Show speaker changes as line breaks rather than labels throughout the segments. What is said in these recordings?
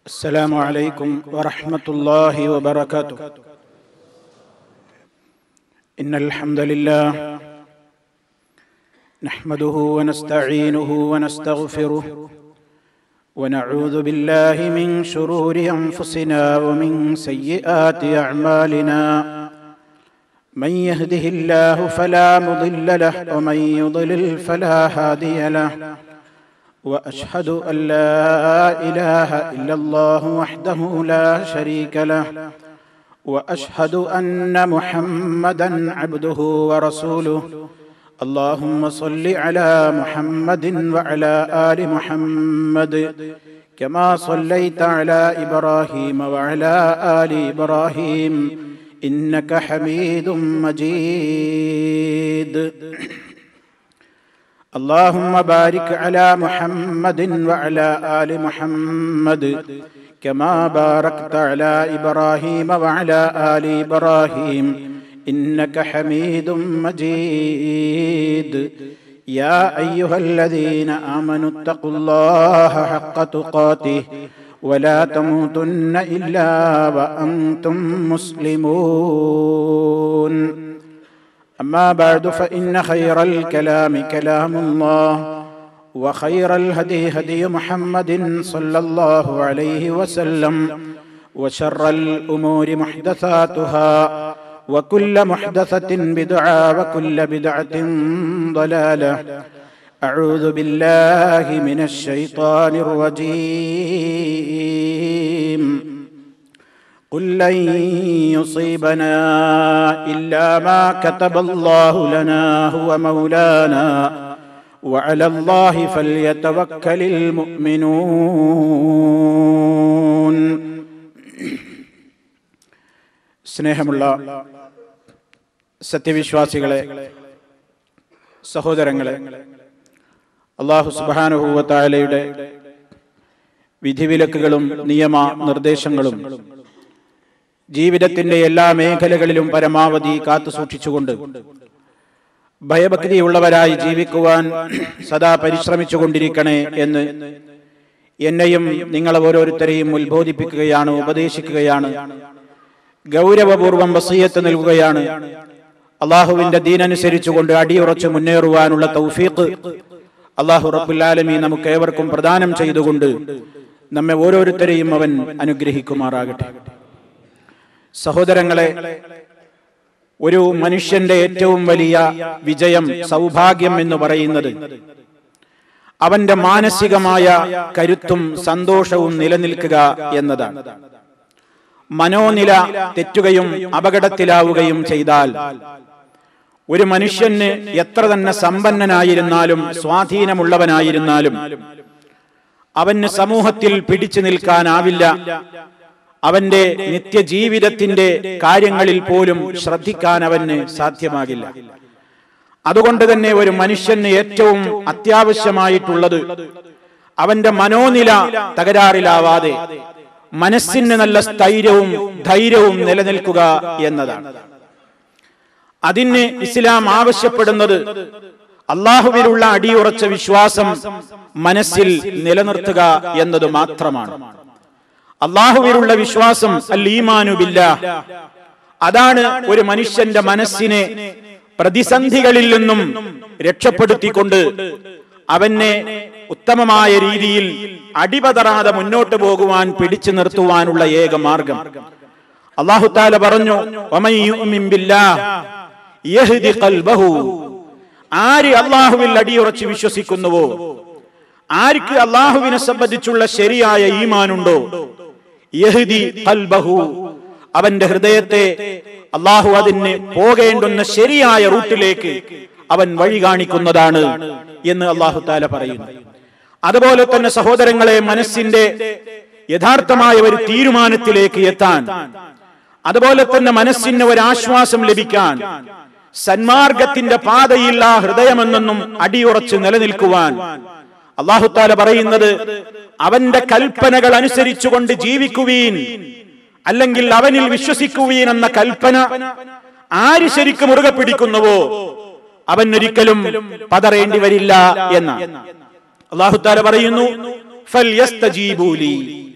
السلام عليكم ورحمة الله وبركاته إن الحمد لله نحمده ونستعينه ونستغفره ونعوذ بالله من شرور أنفسنا ومن سيئات أعمالنا من يهده الله فلا مضل له ومن يضلل فلا هادي له واشهد ان لا اله الا الله وحده لا شريك له واشهد ان محمدا عبده ورسوله اللهم صل على محمد وعلى ال محمد كما صليت على ابراهيم وعلى ال ابراهيم انك حميد مجيد اللهم بارك على محمد وعلى ال محمد كما باركت على ابراهيم وعلى ال ابراهيم انك حميد مجيد يا ايها الذين امنوا اتقوا الله حق تقاته ولا تموتن الا وانتم مسلمون أما بعد فإن خير الكلام كلام الله وخير الهدي هدي محمد صلى الله عليه وسلم وشر الأمور محدثاتها وكل محدثة بدعة وكل بدعة ضلالة أعوذ بالله من الشيطان الرجيم قل لن يصيبنا إلا ما كتب الله لنا هو مولانا وعلى الله فليتوكل المؤمنون സ്നേഹമുള്ള സത്യവിശ്വാസികളെ സഹോദരങ്ങളെ അള്ളാഹു സുബാനുഭൂവത്തായാലയുടെ വിധിവിലക്കുകളും നിയമ നിർദ്ദേശങ്ങളും ജീവിതത്തിന്റെ എല്ലാ മേഖലകളിലും പരമാവധി കാത്തു സൂക്ഷിച്ചുകൊണ്ട് ഭയഭക്തിയുള്ളവരായി ജീവിക്കുവാൻ സദാ പരിശ്രമിച്ചുകൊണ്ടിരിക്കണേ എന്ന് എന്നെയും നിങ്ങളെ ഓരോരുത്തരെയും ഉത്ബോധിപ്പിക്കുകയാണ് ഉപദേശിക്കുകയാണ് ഗൗരവപൂർവം വസീയത്ത് നൽകുകയാണ് അള്ളാഹുവിന്റെ ദീനനുസരിച്ചുകൊണ്ട് അടിയുറച്ച് മുന്നേറുവാനുള്ള തൗഫീഖ് അള്ളാഹു റബ്ബുല്ലാലമി നമുക്ക് ഏവർക്കും പ്രദാനം ചെയ്തുകൊണ്ട് നമ്മെ ഓരോരുത്തരെയും അവൻ അനുഗ്രഹിക്കുമാറാകട്ടെ സഹോദരങ്ങളെ ഒരു മനുഷ്യന്റെ ഏറ്റവും വലിയ വിജയം സൗഭാഗ്യം എന്ന് പറയുന്നത് അവന്റെ മാനസികമായ കരുത്തും സന്തോഷവും നിലനിൽക്കുക എന്നതാണ് മനോനില തെറ്റുകയും അപകടത്തിലാവുകയും ചെയ്താൽ ഒരു മനുഷ്യന് എത്ര തന്നെ സമ്പന്നനായിരുന്നാലും സ്വാധീനമുള്ളവനായിരുന്നാലും അവന് സമൂഹത്തിൽ പിടിച്ചു നിൽക്കാനാവില്ല അവന്റെ നിത്യജീവിതത്തിന്റെ കാര്യങ്ങളിൽ പോലും ശ്രദ്ധിക്കാൻ അവന് സാധ്യമാകില്ല അതുകൊണ്ട് തന്നെ ഒരു മനുഷ്യന് ഏറ്റവും അത്യാവശ്യമായിട്ടുള്ളത് അവന്റെ മനോനില തകരാറിലാവാതെ മനസ്സിന് നല്ല സ്ഥൈര്യവും ധൈര്യവും നിലനിൽക്കുക എന്നതാണ് അതിന് ഇസ്ലാം ആവശ്യപ്പെടുന്നത് അള്ളാഹുവിലുള്ള അടിയുറച്ച വിശ്വാസം മനസ്സിൽ നിലനിർത്തുക എന്നത് മാത്രമാണ് അള്ളാഹുവിലുള്ള വിശ്വാസം അല്ലീമാനുബില്ല അതാണ് ഒരു മനുഷ്യന്റെ മനസ്സിനെ പ്രതിസന്ധികളിൽ നിന്നും രക്ഷപ്പെടുത്തിക്കൊണ്ട് അവനെ ഉത്തമമായ രീതിയിൽ അടിപതറാതെ മുന്നോട്ട് പോകുവാൻ പിടിച്ചു നിർത്തുവാനുള്ള ഏക മാർഗം അള്ളാഹുത്താല പറഞ്ഞു ആര് അള്ളാഹുവിൽ അടിയുറച്ച് വിശ്വസിക്കുന്നുവോ ആർക്ക് അള്ളാഹുവിനെ സംബന്ധിച്ചുള്ള ശരിയായ ഈമാനുണ്ടോ യഹ്ദി ഖൽബഹു അവന്റെ ഹൃദയത്തെ അള്ളാഹു അതിന് പോകേണ്ടുന്ന ശരിയായ റൂട്ടിലേക്ക് അവൻ വഴി കാണിക്കുന്നതാണ് എന്ന് അള്ളാഹു താല പറയുന്നു അതുപോലെ തന്നെ സഹോദരങ്ങളെ മനസ്സിന്റെ യഥാർത്ഥമായ ഒരു തീരുമാനത്തിലേക്ക് എത്താൻ അതുപോലെ തന്നെ മനസ്സിന് ഒരു ആശ്വാസം ലഭിക്കാൻ സന്മാർഗത്തിന്റെ പാതയിൽ ആ ഹൃദയമെന്നൊന്നും അടിയുറച്ച് നിലനിൽക്കുവാൻ അള്ളാഹുത്താല പറയുന്നത് അവന്റെ കൽപ്പനകൾ അനുസരിച്ചുകൊണ്ട് ജീവിക്കുവീൻ അല്ലെങ്കിൽ അവനിൽ വിശ്വസിക്കുവീൻ എന്ന കൽപ്പന ആര് ശരിക്കും മുറുകെ പിടിക്കുന്നുവോ അവൻ ഒരിക്കലും പതറേണ്ടി വരില്ല എന്ന അള്ളാഹുത്താല പറയുന്നു ഫൽയസ്തജീബൂലി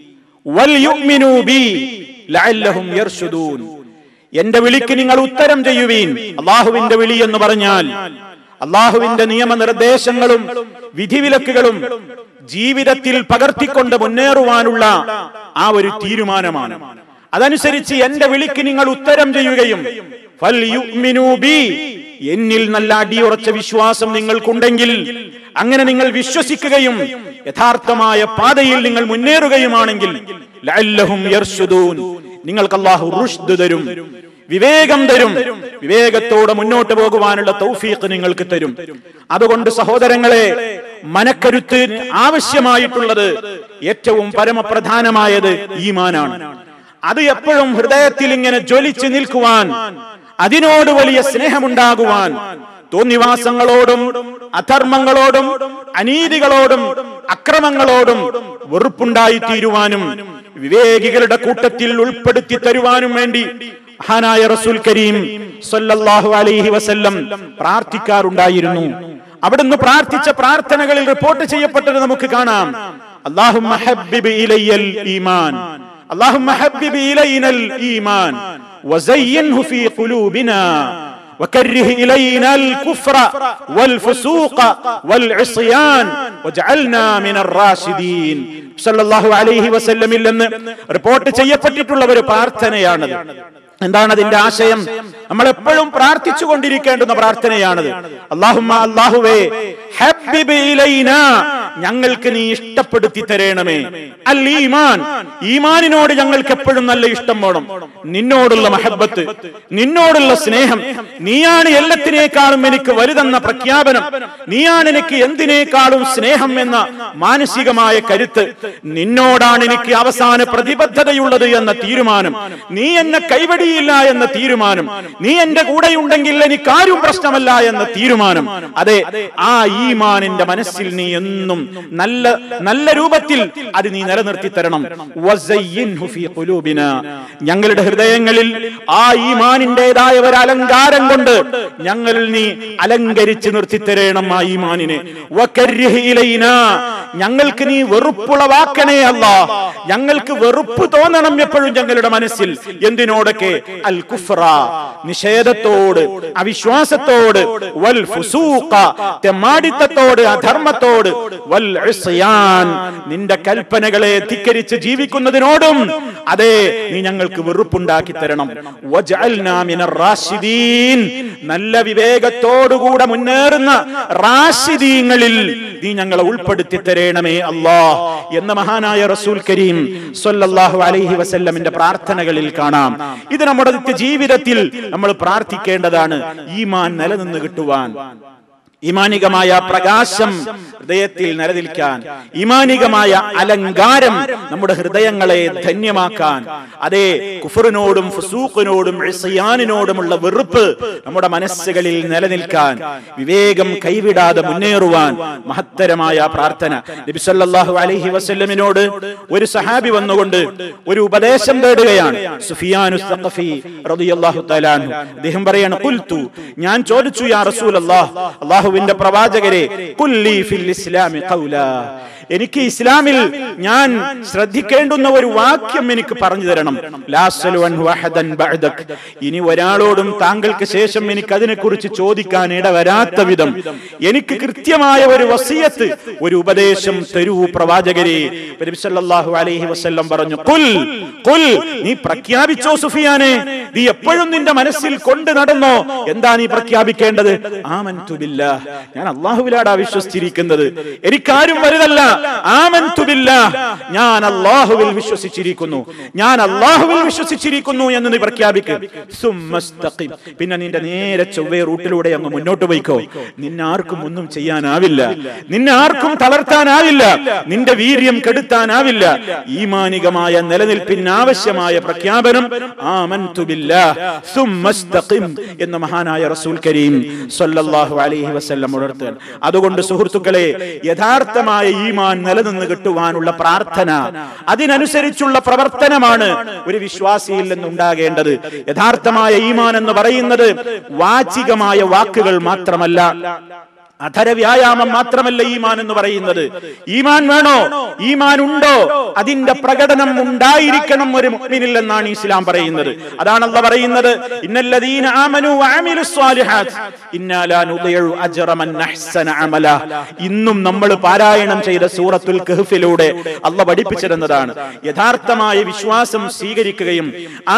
വൽയുഅ്മിനൂ ബി ലഅല്ലഹും യർശുദൂൻ എന്റെ വിളിക്ക് നിങ്ങൾ ഉത്തരം ചെയ്യുവീൻ അള്ളാഹുവിന്റെ വിളി എന്ന് പറഞ്ഞാൽ അള്ളാഹുവിന്റെ നിയമനിർദ്ദേശങ്ങളും വിധിവിലക്കുകളും ജീവിതത്തിൽ പകർത്തിക്കൊണ്ട് മുന്നേറുവാനുള്ള ആ ഒരു തീരുമാനമാണ് അതനുസരിച്ച് എന്റെ വിളിക്ക് നിങ്ങൾ ഉത്തരം ചെയ്യുകയും ഫൽയുഅ്മിനൂ ബി എന്നിൽ നല്ല അടിയുറച്ച വിശ്വാസം നിങ്ങൾക്കുണ്ടെങ്കിൽ അങ്ങനെ നിങ്ങൾ വിശ്വസിക്കുകയും യഥാർത്ഥമായ പാതയിൽ നിങ്ങൾ മുന്നേറുകയുമാണെങ്കിൽ ലഅല്ലഹും യർശുദൂൻ നിങ്ങൾക്ക് അല്ലാഹു റുഷ്ദ് തരും വിവേകം തരും വിവേകത്തോടെ മുന്നോട്ട് പോകുവാനുള്ള തൗഫീഖ് നിങ്ങൾക്ക് തരും അതുകൊണ്ട് സഹോദരങ്ങളെ മനക്കരുത്ത് ആവശ്യമായിട്ടുള്ളത് ഏറ്റവും പരമപ്രധാനമായത് ഈമാനാണ് അത് എപ്പോഴും ഹൃദയത്തിൽ ഇങ്ങനെ ജ്വലിച്ചു നിൽക്കുവാൻ അതിനോട് വലിയ സ്നേഹമുണ്ടാകുവാൻ തോന്നിവാസങ്ങളോടും അധർമ്മങ്ങളോടും അനീതികളോടും അക്രമങ്ങളോടും വെറുപ്പുണ്ടായി തീരുവാനും വിവേകികളുടെ കൂട്ടത്തിൽ ഉൾപ്പെടുത്തി തരുവാനും വേണ്ടി മഹാനായ റസൂൽ കരീം സല്ലല്ലാഹു അലൈഹി വസല്ലം പ്രാർത്ഥിക്കാറുണ്ടായിരുന്നു അവിടുന്ന് പ്രാർത്ഥിച്ച പ്രാർത്ഥനകളിൽ റിപ്പോർട്ട് ചെയ്യപ്പെട്ടത് നമുക്ക് കാണാം അല്ലാഹുമ്മ ഹബ്ബിബ് ഇലയ്യൽ ഈമാൻ اللهم حبب إلينا الإيمان وزينه في قلوبنا وكره إلينا الكفر والفسوق والعصيان واجعلنا من الراشدين صلى الله عليه وسلم നിന്ന് റിപ്പോർട്ട് ചെയ്യപ്പെട്ടിട്ടുള്ള ഒരു പ്രാർത്ഥനയാണത് എന്താണ് അതിന്റെ ആശയം നമ്മൾ എപ്പോഴും പ്രാർത്ഥിച്ചു കൊണ്ടിരിക്കേണ്ടുന്ന പ്രാർത്ഥനയാണത് അള്ളാഹുമ്മ അള്ളാഹുവേ ഹബ്ബിബ് ഇലൈനാ ഞങ്ങൾക്ക് നീ ഇഷ്ടപ്പെടുത്തി തരണമേ അൽ ഈമാൻ ഈമാനിനോട് ഞങ്ങൾക്ക് എപ്പോഴും നല്ല ഇഷ്ടം വേണം നിന്നോടുള്ള മഹബത്ത് നിന്നോടുള്ള സ്നേഹം നീയാണ് എല്ലാത്തിനേക്കാളും എനിക്ക് വലുതെന്ന പ്രഖ്യാപനം നീയാണ് എനിക്ക് എന്തിനേക്കാളും സ്നേഹം എന്ന മാനസികമായ കരുത്ത് നിന്നോടാണ് എനിക്ക് അവസാന പ്രതിബദ്ധതയുള്ളത് എന്ന തീരുമാനം നീ എന്നെ കൈവടിയില്ല എന്ന തീരുമാനം നീ എന്റെ കൂടെയുണ്ടെങ്കിൽ എനിക്കാരും പ്രശ്നമല്ല എന്ന തീരുമാനം അതെ ആ ഈമാനിന്റെ മനസ്സിൽ നീ എന്നും നല്ല നല്ല രൂപത്തിൽ അത് നീ നിലനിർത്തി തരണം വസയ്യിൻഹു ഫീ ഖുലൂബിനാ. ഞങ്ങളുടെ ഹൃദയങ്ങളിൽ ആ ഈമാനിന്റേതായ ഒരു അലങ്കാരം കൊണ്ട് ഞങ്ങളിൽ നീ അലങ്കരിച്ച് നിർത്തി തരണം ആ ഈമാനിനെ വകരിഹ് ഇലൈനാ. ഞങ്ങൾക്ക് നീ വെറുപ്പുളവാക്കണേ അല്ല ഞങ്ങൾക്ക് വെറുപ്പ് തോന്നണം എപ്പോഴും ഞങ്ങളുടെ മനസ്സിൽ എന്തിനോടൊക്കെ അൽ കുഫ്ര നിഷേധത്തോട് അവിശ്വാസത്തോട് വൽ ഫുസൂഖ തെമ്മാടിത്തത്തോട് അധർമ്മത്തോട് വൽ ഇസ്യാൻ നിന്റെ കൽപ്പനകളെ ധിക്കരിച്ച് ജീവിക്കുന്നതിനോടും അതെ നീ ഞങ്ങൾക്ക് വെറുപ്പുണ്ടാക്കി തരണം വജഅൽനാ മിനർ റാഷിദീൻ നല്ല വിവേകത്തോടുകൂടെ മുന്നേറുന്ന റാഷിദീങ്ങളിൽ നീ ഞങ്ങളെ ഉൾപ്പെടുത്തി തരണമേ അല്ലാ എന്ന മഹാനായ റസൂൽ കരീം സല്ലല്ലാഹു അലൈഹി വസല്ലമിന്റെ പ്രാർത്ഥനകളിൽ കാണാം ഇത് നമ്മുടെ നിത്യ ജീവിതത്തിൽ നമ്മൾ പ്രാർത്ഥിക്കേണ്ടതാണ് ഈമാൻ നിലനിന്ന് കിട്ടുവാൻ ഇമാനികമായ പ്രകാശം ഹൃദയത്തിൽ നിലനിൽക്കാൻ ഇമാനികമായ അലങ്കാരം നമ്മുടെ ഹൃദയങ്ങളെ ധന്യമാക്കാൻ അതേ കുഫറിനോടും ഫുസൂഖിനോടും ഇസ്യാനിനോടുമുള്ള വെറുപ്പ് നമ്മുടെ മനസ്സുകളിൽ നിലനിൽക്കാൻ വിവേകം കൈവിടാതെ മുന്നേറുവാൻ മഹത്തരമായ പ്രാർത്ഥന നബി സല്ലല്ലാഹു അലൈഹി വസല്ലമിനോട് ഒരു സഹാബി വന്നുകൊണ്ട് ഒരു ഉപദേശം തേടുകയാണ് സുഫിയാനു സഖഫി റളിയല്ലാഹു തആല അൻഹു അദ്ദേഹം പറയാണ് ഖുൽതു ഞാൻ ചോദിച്ചു യാ റസൂലല്ലാഹ് അല്ലാഹുവിന്റെ പ്രവാചകരെ കുല്ലി ഫിൽ ഇസ്ലാമി ഖൗലാ എനിക്ക് ഇസ്ലാമിൽ ഞാൻ ശ്രദ്ധിക്കേണ്ടുന്ന ഒരു വാക്യം എനിക്ക് പറഞ്ഞു തരണം ലാ അസ്അലു അൻഹു അഹദൻ ബഅദക് ഇനി ഒരാളോടും താങ്കൾക്ക് ശേഷം എനിക്ക് അതിനെക്കുറിച്ച് ചോദിക്കാൻ ഇടവരാത്ത വിധം എനിക്ക് കൃത്യമായ ഒരു വസിയത്ത് ഒരു ഉപദേശം തരൂ പ്രവാചകരെ നബി സല്ലല്ലാഹു അലൈഹി വസല്ലം പറഞ്ഞു കുൽ കുൽ നീ പ്രഖ്യാപിച്ചോ സുഫിയാനെ നീ എപ്പോഴും നിന്റെ മനസ്സിൽ കൊണ്ട് നടന്നോ എന്താ നീ പ്രഖ്യാപിക്കേണ്ടത് ആമൻതു ബില്ലാഹ് ഞാൻ അള്ളാഹുവിലാടാ വിശ്വസിച്ചിരിക്കുന്നത് എനിക്കാരും വലുതല്ല ആമൻതു ബില്ലാഹ് ഞാൻ അള്ളാഹുവിൽ വിശ്വസിച്ചിരിക്കുന്നു ഞാൻ അള്ളാഹുവിൽ വിശ്വസിച്ചിരിക്കുന്നു എന്ന് നീ പ്രഖ്യാപിക്കും സുമ്മസ്തഖിം. പിന്നെ നിന്റെ നേരെ ചൊവ്വേ റൂട്ടിലൂടെ അങ്ങ് മുന്നോട്ട് പോയിക്കോ നിന്നെ ആർക്കും ഒന്നും ചെയ്യാനാവില്ല നിന്നെ ആർക്കും തളർത്താനാവില്ല നിന്റെ വീര്യം കെടുത്താനാവില്ല ഈമാനികമായ നിലനിൽപ്പിന് ആവശ്യമായ പ്രഖ്യാപനം ആമൻതു ബില്ലാഹ് സുമ്മസ്തഖിം എന്ന മഹാനായ റസൂൽ കരീം സല്ലല്ലാഹു അലൈഹി വസല്ലം ഉണർത്തുകയാണ് അതുകൊണ്ട് സുഹൃത്തുക്കളെ യഥാർത്ഥമായ ഈമാൻ നിലനിന്ന് കിട്ടുവാനുള്ള പ്രാർത്ഥന അതിനനുസരിച്ചുള്ള പ്രവർത്തനമാണ് ഒരു വിശ്വാസിയിൽ നിന്നുണ്ടാകേണ്ടത് യഥാർത്ഥമായ ഈമാൻ എന്ന് പറയുന്നത് വാചികമായ വാക്കുകൾ മാത്രമല്ല അധര വ്യായാമം മാത്രമല്ല ഈമാൻ എന്ന് പറയുന്നത് ഈമാൻ വേണോ ഈമാൻ ഉണ്ടോ അതിന്റെ പ്രകടനം ഉണ്ടായിരിക്കണം ഒരു മുഅ്മിനിൽ എന്നാണ് ഇസ്ലാം പറയുന്നത് അതാണ് അല്ല പറയുന്നത് ഇന്നല്ലദീന ആമനു വഅമിലുസ് സ്വാലിഹാത്ത് ഇന്നാ ലാ നുദിഉ അജ്റ മൻ അഹ്സന അമല ഇന്നും നമ്മൾ പാരായണം ചെയ്ത സൂറത്തുൽ കഹ്ഫിലൂടെ അല്ല പഠിപ്പിച്ചിരുന്നതാണ് യഥാർത്ഥമായ വിശ്വാസം സ്വീകരിക്കുകയും ആ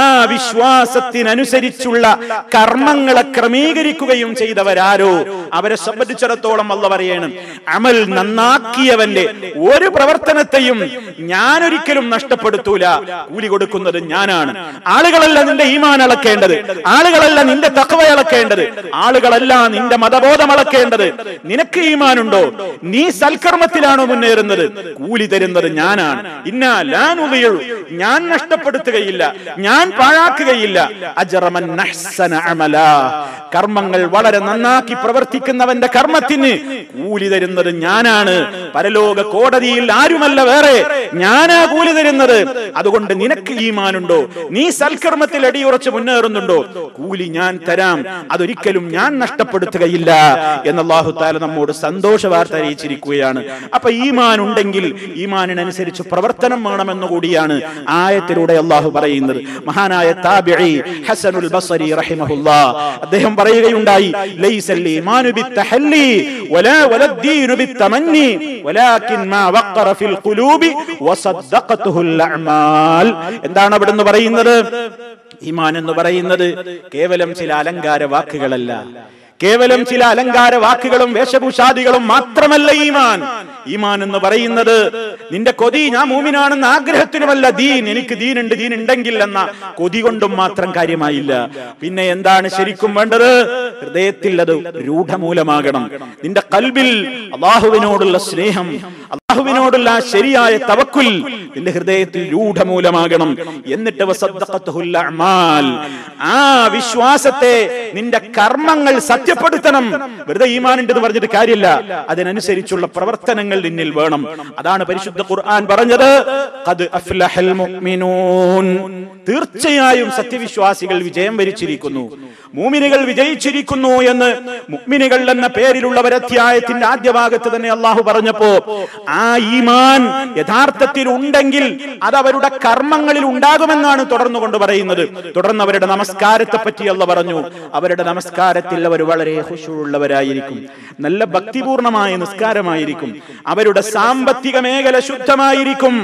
വിശ്വാസത്തിനനുസരിച്ചുള്ള കർമ്മങ്ങളെ ക്രമീകരിക്കുകയും ചെയ്തവരാരോ അവരെ സംബന്ധിച്ചിടത്തോളം അല്ല പറയണം അമൽ നന്നാക്കിയവന്റെ ഒരു പ്രവർത്തനത്തെയും ഞാനൊരിക്കലും നഷ്ടപ്പെടുത്തൂല കൂലി കൊടുക്കുന്നത് ഞാനാണ് ആളുകളല്ല നിന്റെ ഈമാൻ അളക്കേണ്ടത് ആളുകളല്ല നിന്റെ തക്കവ അളക്കേണ്ടത് ആളുകളല്ല നിന്റെ മതബോധം അളക്കേണ്ടത് നിനക്ക് ഈമാനുണ്ടോ നീ സൽക്കർമ്മത്തിലാണോ മുന്നേറുന്നത് കൂലി തരുന്നത് ഞാനാണ് ഇന്നാ ലാനുകയുള്ളൂ ഞാൻ നഷ്ടപ്പെടുത്തുകയില്ല ഞാൻ പാഴാക്കുകയില്ല അജറമൻ നഹ്സന അമല കർമ്മങ്ങൾ വളരെ നന്നാക്കി പ്രവർത്തിക്കുന്നവന്റെ കർമ്മത്തിന് കൂലി തരുന്നത് ഞാനാണ് പരലോക കോടതിയിൽ ആരുമല്ല വേറെ ഞാനാ കൂലി തരുന്നത് അതുകൊണ്ട് നിനക്ക് ഈമാനുണ്ടോ നീ സൽക്കർമ്മത്തിൽ അടിയുറച്ച് മുന്നേറുന്നുണ്ടോ കൂലി ഞാൻ തരാം അതൊരിക്കലും ഞാൻ നഷ്ടപ്പെടുത്തുകയില്ല എന്ന് അള്ളാഹു താല നമ്മോട് സന്തോഷ വാർത്ത അറിയിച്ചിരിക്കുകയാണ് അപ്പൊ ഈമാൻ ഉണ്ടെങ്കിൽ ഈമാനിനനുസരിച്ച് പ്രവർത്തനം വേണമെന്ന് കൂടിയാണ് ആയത്തിലൂടെ അള്ളാഹു പറയുന്നത് മഹാനായ താബിഈ ഹസനുൽ ബസരി റഹിമഹുല്ലാ അദ്ദേഹം പറയുകയുണ്ടായി ലൈസൽ ഈമാനു ബിത്തഹല്ലി വലാ വലദ്ദീനു ബിത്തമന്നി വലാകിൻ മാ വഖറ ഫിൽ ഖുലൂബി വസദ്ദഖതുഹുൽ അഅമാൽ എന്താണ് അവിടുന്ന് പറയുന്നത് ഈമാൻ എന്ന് പറയുന്നത് കേവലം ചില അലങ്കാര വാക്കുകളല്ല കേവലം ചില അലങ്കാര വാക്കുകളും വേഷഭൂഷാദികളും മാത്രമല്ല ഈമാൻ ഈമാൻ എന്ന് പറയുന്നത് നിന്റെ കൊതി ഞാൻ മൂമിനാണെന്ന ആഗ്രഹത്തിനുമല്ല ദീൻ എനിക്ക് ദീനുണ്ട് ദീൻ ഉണ്ടെങ്കിൽ എന്ന കൊതി കൊണ്ടും മാത്രം കാര്യമായില്ല പിന്നെ എന്താണ് ശരിക്കും വേണ്ടത് ഹൃദയത്തിൽ അത് രൂഢമൂലമാകണം നിന്റെ കൽബിൽ അള്ളാഹുവിനോടുള്ള സ്നേഹം അള്ളാഹുവിനോടുള്ള ആ ശരിയായ തവക്കുൽ നിന്റെ ഹൃദയത്തിൽ രൂഢമൂലമാകണം എന്നിട്ട് വസദ്ദഖത്തുഹുൽ അഅമാൽ. ആ വിശ്വാസത്തെ നിന്റെ കർമ്മങ്ങൾ സത്യപ്പെടുത്തണം വെറുതെ ഈമാനുണ്ട് എന്ന് പറഞ്ഞിട്ട് കാര്യമില്ല അതിനനുസരിച്ചുള്ള പ്രവർത്തനങ്ങൾ നിന്നിൽ വേണം അതാണ് പരിശുദ്ധ ഖുർആൻ പറഞ്ഞത് ഖദ് അഫ്ലഹൽ മുഅ്മിനൂൻ തീർച്ചയായും സത്യവിശ്വാസികൾ വിജയം വരിച്ചിരിക്കുന്നു മൂമിനുകൾ വിജയിച്ചിരിക്കുന്നു എന്ന് മുഅ്മിനുകൾ എന്ന പേരിലുള്ള ഒരു അധ്യായത്തിന്റെ ആദ്യ ഭാഗത്ത് തന്നെ അള്ളാഹു പറഞ്ഞപ്പോ ആ ഈമാൻ യഥാർത്ഥത്തിൽ ഉണ്ടെങ്കിൽ അത് അവരുടെ കർമ്മങ്ങളിൽ ഉണ്ടാകുമെന്നാണ് തുടർന്നു കൊണ്ട് പറയുന്നത് തുടർന്ന് അവരുടെ നമസ്കാരത്തെ പറ്റി അല്ല പറഞ്ഞു അവരുടെ നമസ്കാരത്തിൽ അവർ വളരെ ഹുഷുള്ളവരായിരിക്കും നല്ല ഭക്തിപൂർണമായ നിസ്കാരമായിരിക്കും അവരുടെ സാമ്പത്തിക മേഖല ശുദ്ധമായിരിക്കും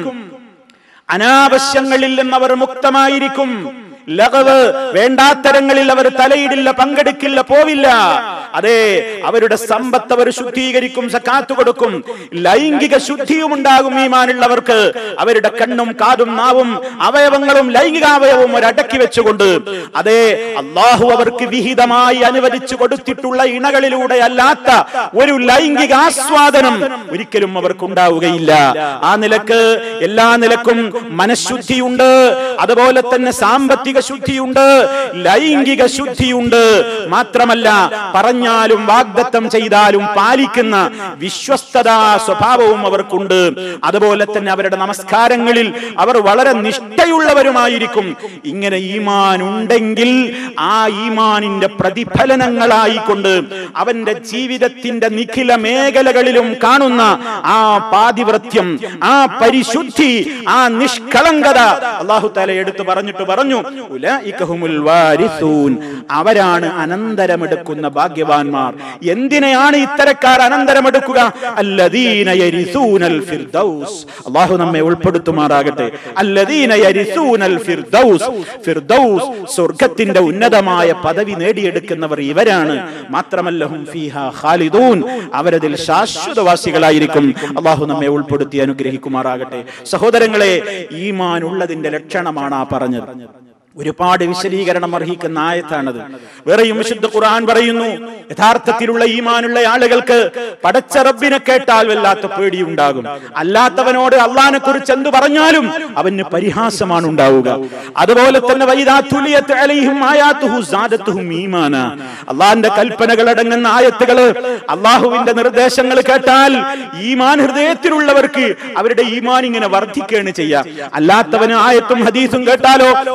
അനാവശ്യങ്ങളിൽ നിന്ന് അവർ മുക്തമായിരിക്കും ലഗവ് വേണ്ടാത്തരങ്ങളിൽ അവർ തലയിടില്ല പങ്കെടുക്കില്ല പോവില്ല അതെ അവരുടെ സമ്പത്ത് അവർ ശുദ്ധീകരിക്കും സക്കാത്തു കൊടുക്കും ലൈംഗിക ശുദ്ധിയും ഉണ്ടാകും ഈമാനുള്ളവർക്ക് അവരുടെ കണ്ണും കാതും നാവും അവയവങ്ങളും ലൈംഗികാവയവവും ഒരടക്കി വെച്ചുകൊണ്ട് അതെ അള്ളാഹു അവർക്ക് വിഹിതമായി അനുവദിച്ചു കൊടുത്തിട്ടുള്ള ഇണകളിലൂടെ അല്ലാത്ത ഒരു ലൈംഗിക ആസ്വാദനം ഒരിക്കലും അവർക്കുണ്ടാവുകയില്ല ആ നിലക്ക് എല്ലാ നിലക്കും മനഃശുദ്ധിയുണ്ട് അതുപോലെ തന്നെ സാമ്പത്തിക ശുദ്ധിയുണ്ട് ലൈംഗിക ശുദ്ധിയുണ്ട് മാത്രമല്ല പറഞ്ഞാലും വാഗ്ദത്തം ചെയ്താലും പാലിക്കുന്ന വിശ്വസ്തതാ സ്വഭാവവും അവർക്കുണ്ട് അതുപോലെ തന്നെ അവരുടെ നമസ്കാരങ്ങളിൽ അവർ വളരെ നിഷ്ഠയുള്ളവരുമായിരിക്കും ഇങ്ങനെ ഈമാൻ ഉണ്ടെങ്കിൽ ആ ഈമാനിന്റെ പ്രതിഫലനങ്ങളായിക്കൊണ്ട് അവന്റെ ജീവിതത്തിന്റെ നിഖില മേഖലകളിലും കാണുന്ന ആ പാതിവൃത്യം ആ പരിശുദ്ധി ആ നിഷ്കളങ്കത അള്ളാഹു തല എടുത്തു പറഞ്ഞിട്ട് പറഞ്ഞു ഉലൈക ഹുമുൽ വാരിസൂൻ അവരാണ് അനന്തരമെടുക്കുന്ന ഭാഗ്യവാന്മാർ എന്തിനെയാണ് ഇത്തരക്കാർ അനന്തരമെടുക്കുക അല്ലദീന യരിസൂനൽ ഫിർദൗസ് അള്ളാഹു നമ്മെ ഉൾപ്പെടുത്തുമാറാകട്ടെ അല്ലദീന യരിസൂനൽ ഫിർദൗസ് ഫിർദൗസ് സ്വർഗത്തിന്റെ ഉന്നതമായ പദവി നേടിയെടുക്കുന്നവർ ഇവരാണ് മാത്രമല്ല ഹും ഫീഹാ ഖാലിദൂൻ അവരതിൽ ശാശ്വതവാസികളായിരിക്കും അള്ളാഹു നമ്മെ ഉൾപ്പെടുത്തി അനുഗ്രഹിക്കുമാറാകട്ടെ സഹോദരങ്ങളെ ഈമാൻ ഉള്ളതിന്റെ ലക്ഷണമാണ് ആ പറഞ്ഞത് ഒരുപാട് വിശദീകരണം അർഹിക്കുന്ന ആയത്താണത് വേറെയും വിശുദ്ധ ഖുർആൻ പറയുന്നു യഥാർത്ഥത്തിലുള്ള ഈമാനുള്ള ആളുകൾക്ക് പടച്ച റബ്ബിനെ കേട്ടാൽ വല്ലാത്ത പേടിയുണ്ടാകും അല്ലാത്തവനോട് അള്ളാനെ കുറിച്ച് എന്തു പറഞ്ഞാലും അവന് പരിഹാസമാണ് ഉണ്ടാവുക അതുപോലെ തന്നെ വൈദാ തുലിയത്ത് അലൈഹിം ആയാത്തുഹു സാദത്തുഹും ഈമാന അള്ളാന്റെ കൽപ്പനകൾ അടങ്ങുന്ന ആയത്തുകള് അള്ളാഹുവിന്റെ നിർദ്ദേശങ്ങൾ കേട്ടാൽ ഈമാൻ ഹൃദയത്തിലുള്ളവർക്ക് അവരുടെ ഈമാൻ ഇങ്ങനെ വർദ്ധിക്കുകയാണ് ചെയ്യുക അല്ലാത്തവന് ആയത്തും ഹദീസും കേട്ടാലോ പുച്ഛം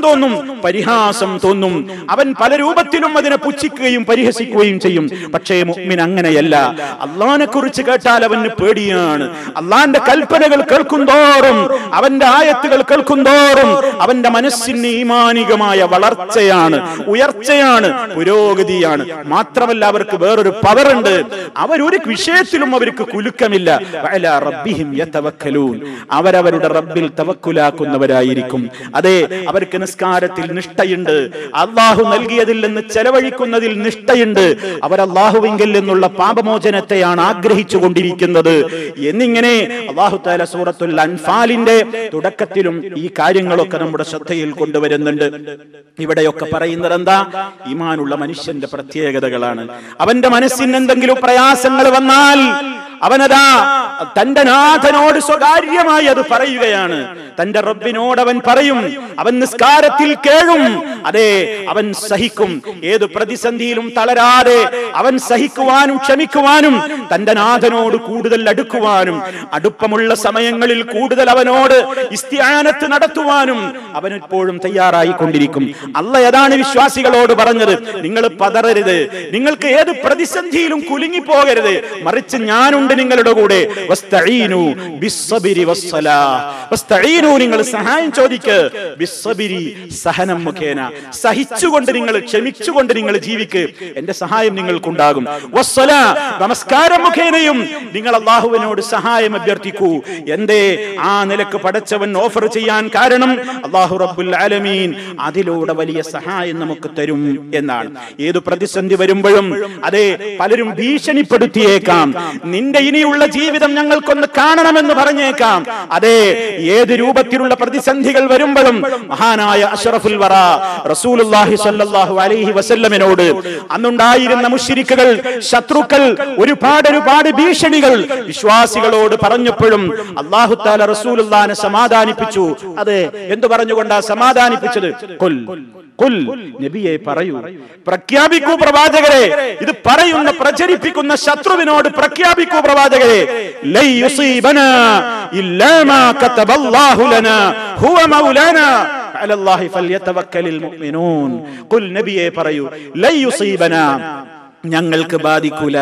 തോന്നും പരിഹാസം തോന്നും അവൻ പല രൂപത്തിലും അതിനെ പുച്ഛിക്കുകയും പരിഹസിക്കുകയും ചെയ്യും പക്ഷേ മുഅ്മിൻ അങ്ങനെയല്ല അള്ളാഹിനെ കുറിച്ച് കേട്ടാൽ അവന് പേടിയാണ് അള്ളാന്റെ കൽപ്പനകൾ കേൾക്കും തോറും അവന്റെ ആയത്തുകൾ കേൾക്കും തോറും അവന്റെ മനസ്സിന് ഈമാനികമായ വളർച്ചയാണ് ഉയർച്ചയാണ് പുരോഗതിയാണ് മാത്രമല്ല അവർക്ക് വേറൊരു പവർ ഉണ്ട് അവരൊരു വിഷയത്തിലും അവർക്ക് കുലുക്കമില്ല വഅലാ റബ്ബിഹിം യതവക്കലൂൻ അവരവരുടെ റബ്ബിൽ തവക്കുലാക്കുന്നവരായിരിക്കും അതെ അവർക്ക് നിസ്കാരത്തിൽ നിഷ്ഠയുണ്ട് അള്ളാഹു നൽകിയതിൽ നിന്ന് ചെലവഴിക്കുന്നതിൽ നിഷ്ഠയുണ്ട് അവർ അള്ളാഹുവിങ്കിൽ നിന്നുള്ള പാപമോചനത്തെയാണ് ആഗ്രഹിച്ചു കൊണ്ടിരിക്കുന്നത് എന്നിങ്ങനെ അള്ളാഹു താല സൂറത്തുൽ അൻഫാലിന്റെ തുടക്കത്തിലും ഈ കാര്യങ്ങളൊക്കെ നമ്മുടെ ശ്രദ്ധയിൽ കൊണ്ടുവരുന്നുണ്ട് ഇവിടെയൊക്കെ പറയുന്നത് എന്താ ഈമാനുള്ള മനുഷ്യന്റെ പ്രത്യേകതകളാണ് അവന്റെ മനസ്സിന് എന്തെങ്കിലും പ്രയാസങ്ങൾ വന്നാൽ അവനതാ തന്റെ നാഥനോട് സ്വകാര്യമായി അത് പറയുകയാണ് തന്റെ റബ്ബിനോട് അവൻ പറയും അവൻ നിസ്കാരത്തിൽ കേഴും അതെ അവൻ സഹിക്കും ഏത് പ്രതിസന്ധിയിലും തളരാതെ അവൻ സഹിക്കുവാനും ക്ഷമിക്കുവാനും തന്റെ നാഥനോട് കൂടുതൽ അടുക്കുവാനും അടുപ്പമുള്ള സമയങ്ങളിൽ കൂടുതൽ അവനോട് ഇസ്തിയാനത്ത് നടത്തുവാനും അവൻ എപ്പോഴും തയ്യാറായി കൊണ്ടിരിക്കും അല്ല ഏതാണ് വിശ്വാസികളോട് പറഞ്ഞത് നിങ്ങൾ പതറരുത് നിങ്ങൾക്ക് ഏത് പ്രതിസന്ധിയിലും കുലുങ്ങിപ്പോകരുത് മറിച്ച് ഞാനുണ്ട് നിങ്ങളുടെ കൂടെ വസ്തഈനു ബിസ്സബിരി വസ്സലാ. വസ്തഈനു നിങ്ങൾ സഹായം ചോദിക്ക് ബിസ്സബിരി സഹനം മുഖേന സഹിച്ചുകൊണ്ട് നിങ്ങൾ ക്ഷമിച്ചുകൊണ്ട് നിങ്ങൾ ജീവിക്ക് എന്റെ സഹായം നിങ്ങൾക്കുണ്ടാകും വസ്സലാ. നമസ്കാരം മുഖേനയും നിങ്ങൾ അള്ളാഹുവിനോട് സഹായം അഭ്യർത്ഥിക്കൂ എന്തേ ആ നിലക്ക് പടച്ചവൻ ഓഫർ ചെയ്യാൻ കാരണം അള്ളാഹു റബ്ബുൽ ആലമീൻ അതിലൂടെ വലിയ സഹായം നമുക്ക് തരും എന്നാണ് ഏത് പ്രതിസന്ധി വരുമ്പോഴും അതെ പലരും ഭീഷണിപ്പെടുത്തിയേക്കാം നിന്റെ ഇനിയുള്ള ജീവിതം ഞങ്ങൾക്കൊന്ന് കാണണമെന്ന് പറഞ്ഞേക്കാം അതെ ഏത് രൂപത്തിലുള്ള പ്രതിസന്ധികൾ വരുമ്പോഴും മഹാനായ അഷറഫുൽ വറ റസൂലുള്ളാഹി സ്വല്ലല്ലാഹു അലൈഹി വസല്ലമിനോട് അന്നുണ്ടായിരുന്ന മുശ്രിക്കുകൾ ശത്രുക്കൾ ഒരുപാട് ഒരുപാട് ഭീഷണികൾ വിശ്വാസികളോട് പറഞ്ഞപ്പോഴും അള്ളാഹു താല റസൂലുള്ളാനെ സമാധാനിപ്പിച്ചു അതെ എന്തു പറഞ്ഞുകൊണ്ടാ സമാധാനിപ്പിച്ചത് കൊൽ കുൽ നബിയെ പറയൂ പ്രഖ്യാപിക്കൂ പ്രവാചകരെ ഇത് പറയുന്ന പ്രചരിപ്പിക്കുന്ന ശത്രുവിനോട് പ്രഖ്യാപിക്കൂ പ്രവാചകരെ ലൈ യുസീബനാ ഇല്ലാ മാ കതബല്ലാഹു ലനാ ഹുവ മൗലാനാ على الله فليتوكل المؤمنون قل നബിയെ പറയൂ ലൈ യുസീബനാ ഞങ്ങൾക്ക് ബാധിക്കൂല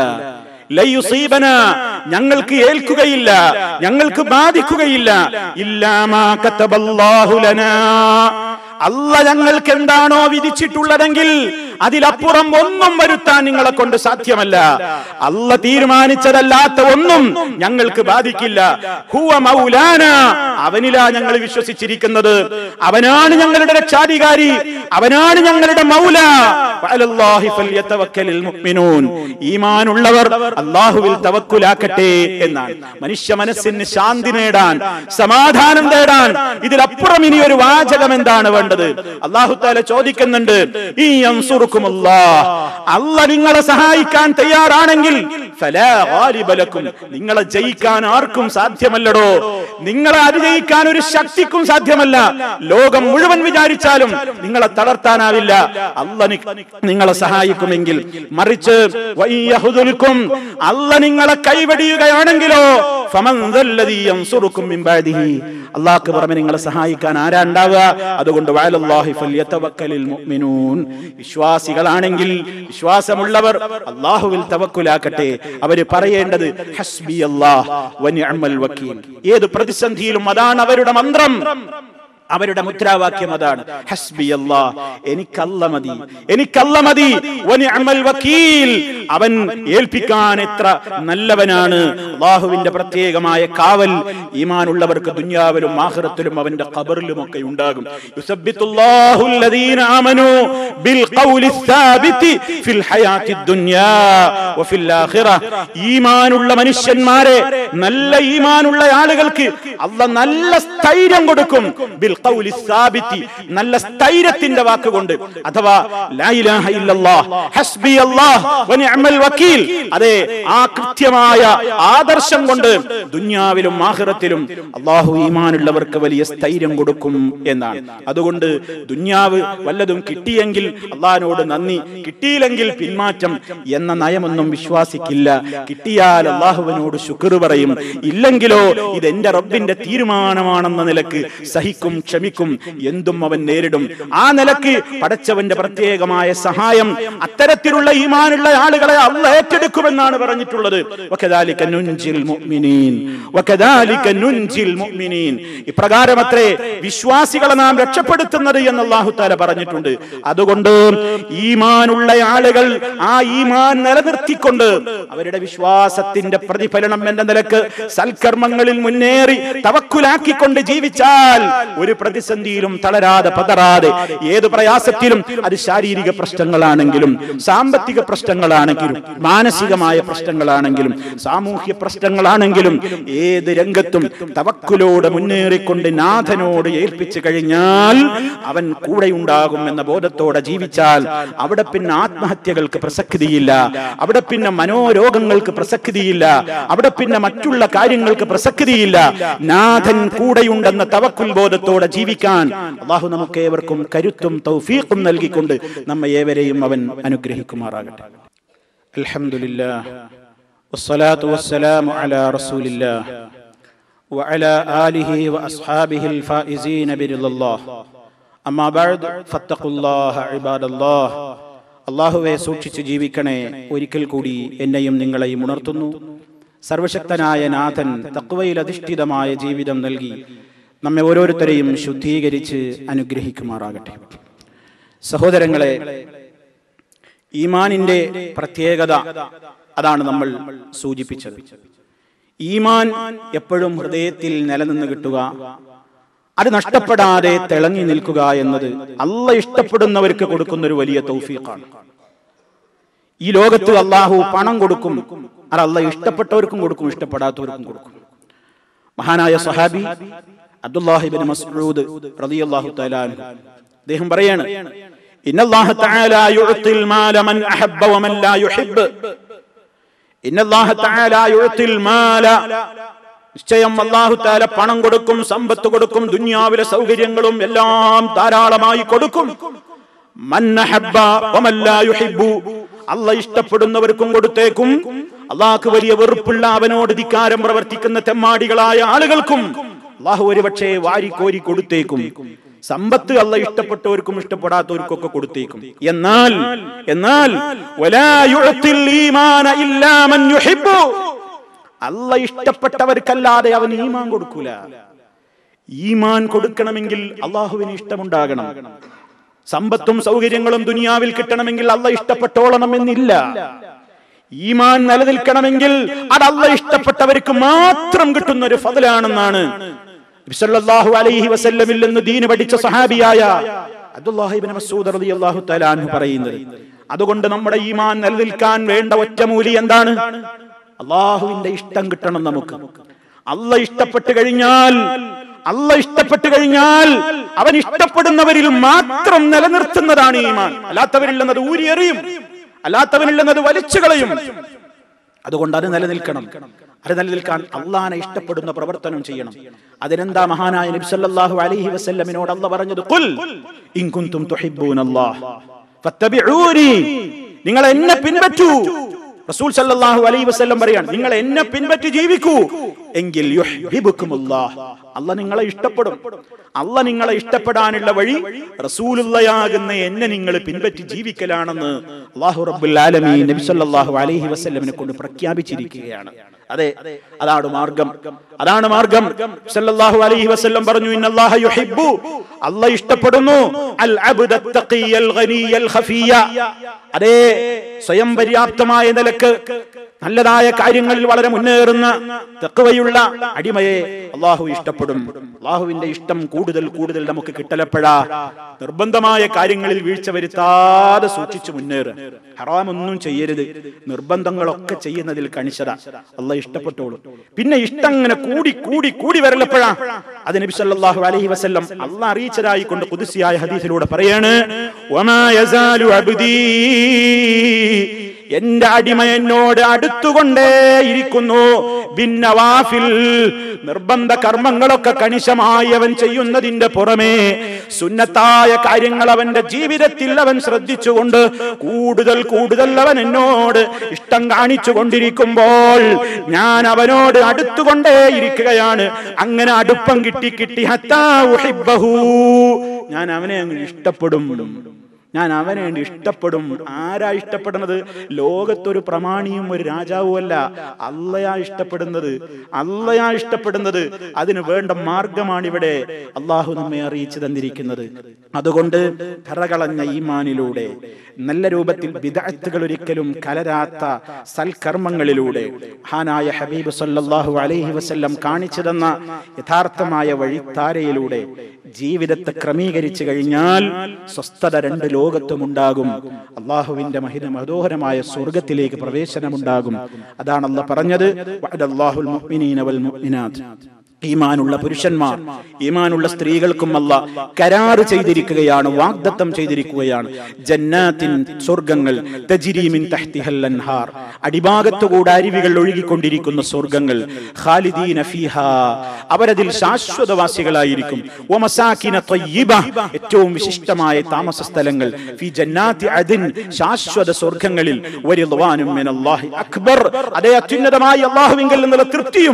ലയുസീബന ഞങ്ങൾക്ക് ഏൽക്കുകയില്ല ഞങ്ങൾക്ക് ബാധിക്കുകയില്ല ഇല്ലാമാ കതബല്ലാഹു ലനാ അല്ല ഞങ്ങൾക്ക് എന്താണോ വിധിച്ചിട്ടുള്ളതെങ്കിൽ അതിലപ്പുറം ഒന്നും വരുത്താൻ നിങ്ങളെ കൊണ്ട് സാധ്യമല്ല അല്ല തീരുമാനിച്ചതല്ലാത്ത ഒന്നും ഞങ്ങൾക്ക് ബാധിക്കില്ല ഹുവ മൗലാന അവനിലാ ഞങ്ങൾ വിശ്വസിച്ചിരിക്കുന്നത് അവനാണ് ഞങ്ങളുടെ രക്ഷാധികാരി അവനാണ് ഞങ്ങളുടെ മൗല വഅലല്ലാഹി ഫൽയതവക്കലിൽ മുഅ്മിനൂൻ ഈമാനുള്ളവർ അള്ളാഹുവിൽ തവക്കുലാക്കട്ടെ എന്നാണ് മനുഷ്യ മനസ്സിന് ശാന്തി നേടാൻ സമാധാനം നേടാൻ ഇതിലപ്പുറം ഇനി ഒരു വാചകം എന്താണ് വേണ്ടത് അള്ളാഹു താല ചോദിക്കുന്നുണ്ട് ഈ യൻസുറുക്കുമുല്ലാഹ്. അല്ല നിങ്ങളെ സഹായിക്കാൻ തയ്യാറാണെങ്കിൽ ഫലാ ഗാലിബ ലക്കും. നിങ്ങളെ ജയിക്കാൻ ആർക്കും സാധ്യമല്ലടോ നിങ്ങളെ അതിജയിക്കാൻ ഒരു ശക്തിക്കും സാധ്യമല്ല ലോകം മുഴുവൻ വിചാരിച്ചാലും നിങ്ങളെ തളർത്താനാവില്ല അല്ല നി- നിങ്ങളെ സഹായിക്കുമെങ്കിൽ മറിച്ച് വയ്യഹുദുൽക്കും അല്ല നിങ്ങളെ കൈവടിയുകയാണെങ്കിലോ ഫമൻ ദല്ലദീ യൻസുറുക്കും മിൻ ബഅദിഹി അല്ലാഹ്ക്ക് പുറമെ നിങ്ങളെ സഹായിക്കാൻ ആരാ ഉണ്ടാവുക അതുകൊണ്ട് വഅലല്ലാഹി ഫൽയതവക്കലിൽ മുഅ്മിനൂൻ വിശ്വാസികളാണെങ്കിൽ വിശ്വാസമുള്ളവർ അള്ളാഹുവിൽ തവക്കുലാക്കട്ടെ അവര് പറയേണ്ടത് ഹസ്ബി അല്ലാഹ് വനിഅമൽ വക്കീൽ ഏത് പ്രതിസന്ധിയിലും അതാണ് അവരുടെ മന്ത്രം അവരുടെ മുദ്രാവാക്യം അതാണ് ഹസ്ബി അല്ലാ എനിക്കല്ല മതി എനിക്കല്ല മതി വനിഅമൽ വക്കീൽ അവൻ ഏൽപ്പിക്കാൻ എത്ര നല്ലവനാണ് അള്ളാഹുവിന്റെ പ്രത്യേകമായ കാവൽ ഈമാനുള്ളവർക്ക് ദുനിയാവിലും ആഖിറത്തിലും അവന്റെ ഖബറിലും ഒക്കെ ഉണ്ടാകും യുസബ്ബിത്തുല്ലാഹു الذين آمنوا بالقول الثابت في الحياة الدنيا وفي الآخرة ഈമാനുള്ള മനുഷ്യന്മാരെ നല്ല ഈമാനുള്ള ആളുകൾക്ക് അല്ല നല്ല സ്ഥൈര്യം കൊടുക്കും ബിൽ ഖൗലി സാബിത്തി നല്ല സ്ഥൈര്യത്തിന്റെ വാക്കുകൊണ്ട് അഥവാ ലാ ഇലാഹ ഇല്ലല്ലാഹ് ഹസ്ബി അല്ലാഹ് വനിഅമൽ വക്കീൽ അതെ ആ കൃത്യമായ ആദർശം കൊണ്ട് ദുനിയാവിലും ആഖിറത്തിലും അള്ളാഹു ഈമാനുള്ളവർക്ക് വലിയ സ്ഥൈര്യം കൊടുക്കും എന്നാണ് അതുകൊണ്ട് ദുന്യാവ് വല്ലതും കിട്ടിയെങ്കിൽ അള്ളാഹിനോട് നന്ദി കിട്ടിയില്ലെങ്കിൽ പിന്മാറ്റം എന്ന നയമൊന്നും വിശ്വാസിക്കില്ല കിട്ടിയാൽ അള്ളാഹുവിനോട് ശുക്ർ പറയും ഇല്ലെങ്കിലോ ഇത് എന്റെ റബ്ബിന്റെ തീരുമാനമാണെന്ന നിലക്ക് സഹിക്കും ക്ഷമിക്കും എന്തും അവൻ നേരിടും ആ നിലക്ക് പടച്ചവന്റെ പ്രത്യേകമായ സഹായം അത്തരത്തിലുള്ള ഈമാനുള്ള ആളുകളെ അള്ള ഏറ്റെടുക്കുമെന്നാണ് പറഞ്ഞിട്ടുള്ളത് വകദാലിക നുൻജിൽ മുഅ്മിനീൻ വകദാലിക നുൻജിൽ മുഅ്മിനീൻ ഇപ്രകാരമത്രേ വിശ്വാസികളെ നാം രക്ഷപ്പെടുത്തുന്നത് എന്ന് അല്ലാഹു തആല പറഞ്ഞിട്ടുണ്ട് അതുകൊണ്ട് ഈമാനുള്ള ആളുകൾ ആ ഈമാൻ നിലനിർത്തിക്കൊണ്ട് അവരുടെ വിശ്വാസത്തിന്റെ പ്രതിഫലനം എന്ന നിലക്ക് സൽക്കർമ്മങ്ങളിൽ മുന്നേറി തവക്കുലാക്കിക്കൊണ്ട് ജീവിച്ചാൽ ഒരു പ്രതിസന്ധിയിലും തളരാതെ പതറാതെ ഏത് പ്രയാസത്തിലും അത് ശാരീരിക പ്രശ്നങ്ങളാണെങ്കിലും സാമ്പത്തിക പ്രശ്നങ്ങളാണെങ്കിലും മാനസികമായ പ്രശ്നങ്ങളാണെങ്കിലും സാമൂഹ്യ പ്രശ്നങ്ങളാണെങ്കിലും ഏത് രംഗത്തും തവക്കുലോടെ മുന്നേറിക്കൊണ്ട് നാഥനോട് ഏൽപ്പിച്ചു കഴിഞ്ഞാൽ അവൻ കൂടെയുണ്ടാകും എന്ന ബോധത്തോടെ ജീവിച്ചാൽ അവിടെ പിന്നെ ആത്മഹത്യകൾക്ക് പ്രസക്തിയില്ല അവിടെ പിന്നെ മനോരോഗങ്ങൾക്ക് പ്രസക്തിയില്ല അവിടെ പിന്നെ മറ്റുള്ള കാര്യങ്ങൾക്ക് പ്രസക്തിയില്ല നാഥൻ കൂടെയുണ്ടെന്ന തവക്കുൽ ബോധത്തോടെ ജീവിക്കാൻ അള്ളാഹു നമുക്ക് ഏവർക്കും കരുത്തും തൗഫീഖും നൽകിക്കൊണ്ട് നമ്മെ ഏവരെയും അവൻ അനുഗ്രഹിക്കുമാറാകട്ടെ അൽഹംദുലില്ലാ والصلاة والسلام على رسول الله وعلى آله وأصحابه الفائزين برضا الله أما بعد فاتقوا الله عباد الله അള്ളാഹുവെ സൂക്ഷിച്ച് ജീവിക്കണേ ഒരിക്കൽ കൂടി എന്നെയും നിങ്ങളെയും ഉണർത്തുന്നു സർവശക്തനായ നാഥൻ തക്വയിൽ അധിഷ്ഠിതമായ ജീവിതം നൽകി നമ്മെ ഓരോരുത്തരെയും ശുദ്ധീകരിച്ച് അനുഗ്രഹിക്കുമാറാകട്ടെ സഹോദരങ്ങളെ ഈമാനിന്റെ പ്രത്യേകത അതാണ് നമ്മൾ സൂചിപ്പിച്ചത് ഈമാൻ എപ്പോഴും ഹൃദയത്തിൽ നിലനിന്ന് കിട്ടുക അത് നഷ്ടപ്പെടാതെ തിളങ്ങി നിൽക്കുക എന്നത് അല്ല ഇഷ്ടപ്പെടുന്നവർക്ക് കൊടുക്കുന്ന ഒരു വലിയ തൗഫീഖാണ് ഈ ലോകത്ത് അള്ളാഹു പണം കൊടുക്കും അത് അല്ല ഇഷ്ടപ്പെട്ടവർക്കും കൊടുക്കും ഇഷ്ടപ്പെടാത്തവർക്കും കൊടുക്കും മഹാനായ സഹാബി അബ്ദുല്ലാഹിബിൻ മസ്ഊദ് റളിയല്ലാഹു തആല അൻഹു അദ്ദേഹം പറയാണ് ഇന്നല്ലാഹ തആല യുഅത്തിൽ മാല മൻ അഹബ്ബ വമൻ ലാ യുഹിബ്ബ് ഇന്നല്ലാഹ തആല യുഅത്തിൽ മാല നിശ്ചയം അള്ളാഹു താല പണം കൊടുക്കും സമ്പത്ത് കൊടുക്കും ദുനിയാവിലെ സൗകര്യങ്ങളും എല്ലാം ധാരാളമായി കൊടുക്കും മന്നഹബ്ബ വമൻ ലാ യുഹിബ്ബു അല്ല ഇഷ്ടപ്പെടുന്നവർക്കും കൊടുത്തേക്കും അള്ളാഹ്ക്ക് വലിയ വെറുപ്പുള്ള അവനോട് ധിക്കാരം പ്രവർത്തിക്കുന്ന തെമ്മാടികളായ ആളുകൾക്കും അള്ളാഹു ഒരുപക്ഷെ വാരിക്കോരി കൊടുത്തേക്കും സമ്പത്ത് അല്ല ഇഷ്ടപ്പെട്ടവർക്കും ഇഷ്ടപ്പെടാത്തവർക്കും ഒക്കെ കൊടുത്തേക്കും എന്നാൽ എന്നാൽ വലാ യുഅത്തിൽ ഈമാന ഇല്ലാ മൻ യുഹിബ്ബു അല്ല ഇഷ്ടപ്പെട്ടവർക്കല്ലാതെ അവൻ ഈമാൻ കൊടുക്കൂല ഈമാൻ കൊടുക്കണമെങ്കിൽ അള്ളാഹുവിന് ഇഷ്ടമുണ്ടാകണം സമ്പത്തും സൗകര്യങ്ങളും ദുനിയാവിൽ കിട്ടണമെങ്കിൽ അല്ല ഇഷ്ടപ്പെട്ടോളണം എന്നില്ല ഈമാൻ നിലനിൽക്കണമെങ്കിൽ അത് അല്ല ഇഷ്ടപ്പെട്ടവർക്ക് മാത്രം കിട്ടുന്ന ഒരു ഫതിലാണെന്നാണ് സല്ലല്ലാഹു അലൈഹി വസല്ലമിൽ നിന്ന് ദീന് പഠിച്ച സഹാബിയായ അബ്ദുല്ലാഹിബ്നു മസ്ഊദ് റളിയല്ലാഹു തആല അൻഹു പറയുന്നത് അതുകൊണ്ട് നമ്മുടെ ഈമാൻ നിലനിൽക്കാൻ വേണ്ട ഒറ്റമൂലി എന്താണ് അള്ളാഹുവിന്റെ ഇഷ്ടം കിട്ടണം നമുക്ക് അല്ല ഇഷ്ടപ്പെട്ട് കഴിഞ്ഞാൽ അല്ല ഇഷ്ടപ്പെട്ട് കഴിഞ്ഞാൽ അവൻ ഇഷ്ടപ്പെടുന്നവരിൽ മാത്രം നിലനിർത്തുന്നതാണ് ഈമാൻ അല്ലാത്തവരിൽ നിന്നത് ഊരിയെറിയും അല്ലാത്തവരിൽ നിന്നത് വലിച്ചു കളയും അതുകൊണ്ട് അത് നിലനിൽക്കണം അത് നിലനിൽക്കാൻ അള്ളാനെ ഇഷ്ടപ്പെടുന്ന പ്രവർത്തനം ചെയ്യണം അതിനെന്താ മഹാനായ നബി സല്ലല്ലാഹു അലൈഹി വസല്ലമിനോട് അല്ല പറഞ്ഞത് ഖുൽ ഇൻ കുൻതും തുഹിബ്ബൂനല്ലാഹ് ഫത്തബിഊനി നിങ്ങൾ എന്നെ പിൻപറ്റൂ റസൂൽ സല്ലല്ലാഹു അലൈഹി വസല്ലം പറയാണ് നിങ്ങൾ എന്നെ പിൻപറ്റി ജീവിക്കൂ എങ്കിൽ യുഹ്ബിബുക്കുമുല്ലാഹ് അല്ല നിങ്ങളെ ഇഷ്ടപ്പെടും അല്ല നിങ്ങളെ ഇഷ്ടപ്പെടാനുള്ള വഴി റസൂലുള്ളയാകുന്ന എന്നെ നിങ്ങൾ പിൻപറ്റി ജീവിക്കലാണെന്ന് അല്ലാഹു റബ്ബുൽ ആലമീൻ നബി സല്ലല്ലാഹു അലൈഹി വസല്ലമിനെ കൊണ്ട് പ്രഖ്യാപിച്ചിരിക്കുകയാണ് അതെ അതാണ് മാർഗം അതാണ് മാർഗം സല്ലല്ലാഹു അലൈഹി വസല്ലം പറഞ്ഞു ഇന്നല്ലാഹ യുഹിബ്ബു അല്ല ഇഷ്ടപ്പെടുന്നു അൽ അബ്ദ തഖിയൽ ഗനിയൽ ഖഫിയ അതെ സ്വയം പര്യാപ്തമായ നിലക്ക് നല്ലതായ കാര്യങ്ങളിൽ വളരെ മുന്നേറുന്ന തെക്കുവയുള്ള അടിമയെ അള്ളാഹു ഇഷ്ടപ്പെടും അള്ളാഹുവിന്റെ ഇഷ്ടം കൂടുതൽ കൂടുതൽ നമുക്ക് കിട്ടലപ്പെടാ നിർബന്ധമായ കാര്യങ്ങളിൽ വീഴ്ച വരുത്താതെ സൂക്ഷിച്ചു മുന്നേറുക ഹറാമൊന്നും ചെയ്യരുത് നിർബന്ധങ്ങളൊക്കെ ചെയ്യുന്നതിൽ കണിശത അല്ല ഇഷ്ടപ്പെട്ടോളൂ പിന്നെ ഇഷ്ടം അങ്ങനെ കൂടി കൂടി കൂടി വരലപ്പോഴാ അത് നബി സല്ലല്ലാഹു അലൈഹി വസല്ലം അല്ല അറിയിച്ചതായി കൊണ്ട് കുതിസിയായ ഹദീസിലൂടെ പറയാണ് വമാ യസാലു അബ്ദീ എന്റെ അടിമ എന്നോട് അടുത്തുകൊണ്ടേ ഇരിക്കുന്നു ബിന്നവാഫിൽ നിർബന്ധ കർമ്മങ്ങളൊക്കെ കണിശമായി അവൻ ചെയ്യുന്നതിന്റെ പുറമേ സുന്നത്തായ കാര്യങ്ങൾ അവന്റെ ജീവിതത്തിൽ അവൻ ശ്രദ്ധിച്ചുകൊണ്ട് കൂടുതൽ കൂടുതൽ അവൻ എന്നോട് ഇഷ്ടം കാണിച്ചു കൊണ്ടിരിക്കുമ്പോൾ ഞാൻ അവനോട് അടുത്തുകൊണ്ടേയിരിക്കുകയാണ് അങ്ങനെ അടുപ്പം കിട്ടി കിട്ടി ഹത്താ ഉഹിബ്ബഹു. ഞാൻ അവനെ അങ്ങ് ഇഷ്ടപ്പെടും ഞാൻ അവനെ അങ്ങ് ഇഷ്ടപ്പെടും ആരാ ഇഷ്ടപ്പെടുന്നത് ലോകത്തൊരു പ്രമാണിയും ഒരു രാജാവും അല്ല അല്ലയാ ഇഷ്ടപ്പെടുന്നത് അല്ലയാ ഇഷ്ടപ്പെടുന്നത് അതിന് വേണ്ട മാർഗമാണ് ഇവിടെ അള്ളാഹു നമ്മെ അറിയിച്ചു തന്നിരിക്കുന്നത് അതുകൊണ്ട് കറകളഞ്ഞ ഈമാനിലൂടെ നല്ല രൂപത്തിൽ വിദഗ്ധകൾ ഒരിക്കലും കലരാത്ത സൽക്കർമ്മങ്ങളിലൂടെ ഹാനായ ഹബീബ് സല്ലല്ലാഹു അലൈഹി വസല്ലം കാണിച്ചു തന്ന യഥാർത്ഥമായ വഴിത്താരയിലൂടെ ജീവിതത്തെ ക്രമീകരിച്ചു കഴിഞ്ഞാൽ സ്വസ്ഥത രണ്ട് ലോകത്തും ഉണ്ടാകും അള്ളാഹുവിന്റെ മഹിത മനോഹരമായ സ്വർഗത്തിലേക്ക് പ്രവേശനമുണ്ടാകും അതാണ് അല്ല പറഞ്ഞത് വഅദല്ലാഹുൽ മുഅ്മിനീന വൽ മുഅ്മിനാത്ത് ഈമാനുള്ള പുരുഷന്മാർ ഈമാനുള്ള സ്ത്രീകൾക്കും അല്ല കരാറ് ചെയ്തിരിക്കുകയാണ് വാഗ്ദത്തം ചെയ്തിരിക്കുകയാണ് ജന്നാത്തിൻ സ്വർഗങ്ങൾ തജിരീമിൻ തഹ്തിഹൽ അൻഹാർ അടിഭാഗത്തുകൂടെ അരുവികൾ ഒഴുകിക്കൊണ്ടിരിക്കുന്ന സ്വർഗങ്ങൾ ഖാലിദീന ഫീഹ അവരതിൽ ശാശ്വതവാസികളായിരിക്കും വമസാകിന ത്വയ്യിബ ഏറ്റവും വിശിഷ്ടമായ താമസ സ്ഥലങ്ങൾ ഫി ജന്നാത്തി അദിൻ ശാശ്വത സ്വർഗങ്ങളിൽ വരിദ്വാനും മിനല്ലാഹി അക്ബർ അതേ അത്യുന്നതമായ അല്ലാഹുവിങ്കൽ നിന്നുള്ള തൃപ്തിയും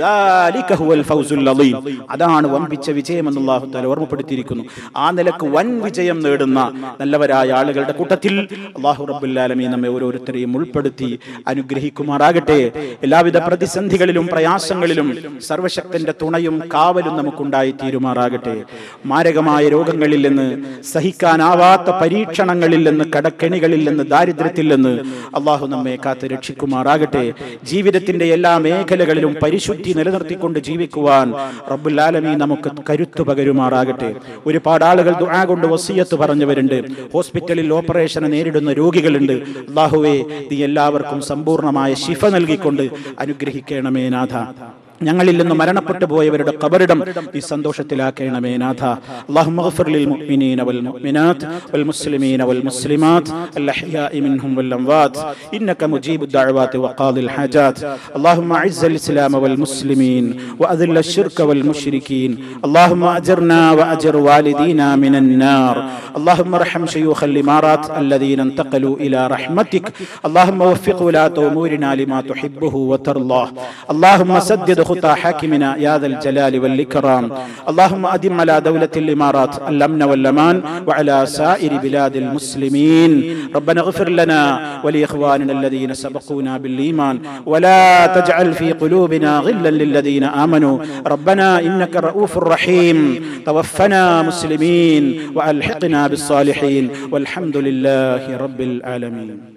ذلك هو الفوز العظيم അതാണ് വമ്പിച്ച വിജയം എന്ന് അല്ലാഹു തആല ഓർമ്മപ്പെടുത്തിയിരിക്കുന്നു ആ നിലക്ക് വൻ വിജയം നേടുന്ന നല്ലവരായ ആളുകളുടെ കൂട്ടത്തിൽ അല്ലാഹു റബ്ബുൽ ആലമീൻ നമ്മെ ഓരോരുത്തരെയും ഉൾപ്പെടുത്തി അനുഗ്രഹിക്കുമാറാകട്ടെ എല്ലാവിധ പ്രതിസന്ധികളിലും പ്രയാസങ്ങളിലും സർവശക്തന്റെ തുണയും കാവലും നമുക്കുണ്ടായി തീരുമാറാകട്ടെ മാരകമായ രോഗങ്ങളിൽ നിന്ന് സഹിക്കാനാവാത്ത പരീക്ഷണങ്ങളിൽ നിന്ന് കടക്കെണികളിൽ നിന്ന് ദാരിദ്ര്യത്തിൽ നിന്ന് അള്ളാഹു നമ്മെ കാത്ത് രക്ഷിക്കുമാറാകട്ടെ ജീവിതത്തിന്റെ എല്ലാ മേഖലകളിലും പരിശുദ്ധി നിലനിർത്തിക്കൊണ്ട് ജീവിക്കുവാൻ റബ്ബുൽ ആലമീൻ നമുക്ക് കരുത്തു പകരുമാറാകട്ടെ ഒരുപാട് ആളുകൾ ദുആ കൊണ്ട് വസിയത്ത് പറഞ്ഞവരുണ്ട് ഹോസ്പിറ്റലിൽ ഓപ്പറേഷൻ നേരിടുന്ന രോഗികളുണ്ട് അള്ളാഹുവേ നീ എല്ലാവർക്കും സമ്പൂർണ്ണമായ ശിഫ നൽകിക്കൊണ്ട് അനുഗ്രഹിക്കണമേ നാഥ ഞങ്ങളിൽ നിന്ന് മരണപ്പെട്ടു പോയവരുടെ കബറിടം ഈ സന്തോഷത്തിലാക്കണമേ നാഥ اللهم اغفر للمؤمنين والمؤمنات والمسلمين والمسلمات الأحياء منهم والأموات إنك مجيب الدعوات وقاضي الحاجات اللهم أعز الإسلام والمسلمين وأذل الشرك والمشركين اللهم أجرنا وأجر والدينا من النار اللهم ارحم شيوخ الإمارات الذين انتقلوا إلى رحمتك اللهم وفق ولاة أمورنا لما تحبه وترضاه اللهم سدد خطى حاكمنا يا ذا الجلال والإكرام اللهم أدم على دولة الإمارات الأمن والأمان وعلى سائر بلاد المسلمين ربنا اغفر لنا ولإخواننا الذين سبقونا بالإيمان ولا تجعل في قلوبنا غلا للذين آمنوا ربنا إنك رؤوف رحيم توفنا مسلمين وألحقنا بالصالحين والحمد لله رب العالمين